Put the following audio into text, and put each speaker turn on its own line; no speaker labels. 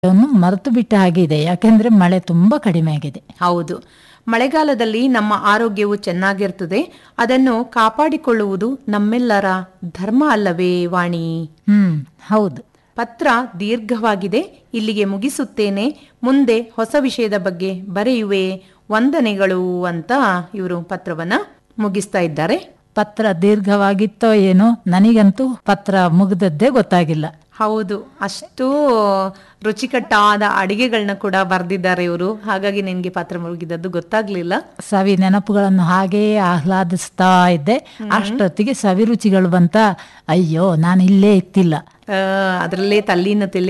ಅನ್ನು ಮರೆತು ಬಿಟ್ಟ ಹಾಗಿದೆ ಯಾಕೆಂದ್ರೆ ಮಳೆ ತುಂಬಾ ಕಡಿಮೆ ಆಗಿದೆ
ಹೌದು ಮಳೆಗಾಲದಲ್ಲಿ ನಮ್ಮ ಆರೋಗ್ಯವು ಚೆನ್ನಾಗಿರ್ತದೆ ಅದನ್ನು ಕಾಪಾಡಿಕೊಳ್ಳುವುದು ನಮ್ಮೆಲ್ಲರ ಧರ್ಮ ಅಲ್ಲವೇ ವಾಣಿ
ಹ್ಮ್ ಹೌದು
ಪತ್ರ ದೀರ್ಘವಾಗಿದೆ ಇಲ್ಲಿಗೆ ಮುಗಿಸುತ್ತೇನೆ ಮುಂದೆ ಹೊಸ ವಿಷಯದ ಬಗ್ಗೆ ಬರೆಯುವೆ ವಂದನೆಗಳು ಅಂತ ಇವರು ಪತ್ರವನ್ನ ಮುಗಿಸ್ತಾ ಇದ್ದಾರೆ
ಪತ್ರ ದೀರ್ಘವಾಗಿತ್ತೋ ಏನೋ ನನಗಂತೂ ಪತ್ರ ಮುಗ್ದದ್ದೇ ಗೊತ್ತಾಗಿಲ್ಲ
ಹೌದು ಅಷ್ಟು ರುಚಿಕಟ್ಟಾದ ಅಡಿಗೆಗಳನ್ನ ಕೂಡ ಬರೆದಿದ್ದಾರೆ ಇವರು ಹಾಗಾಗಿ ನಿನ್ಗೆ ಪತ್ರ ಮುಗಿದದ್ದು ಗೊತ್ತಾಗ್ಲಿಲ್ಲ
ಸವಿ ನೆನಪುಗಳನ್ನು ಹಾಗೆಯೇ ಆಹ್ಲಾದಿಸ್ತಾ ಇದ್ದೆ ಅಷ್ಟೊತ್ತಿಗೆ ಸವಿ ರುಚಿಗಳು ಬಂತ ಅಯ್ಯೋ ನಾನು ಇಲ್ಲೇ ಇತ್ತಿಲ್ಲ
ಆ, ಅದರಲ್ಲೇ ತಲ್ಲಿನ ತಿಳಿ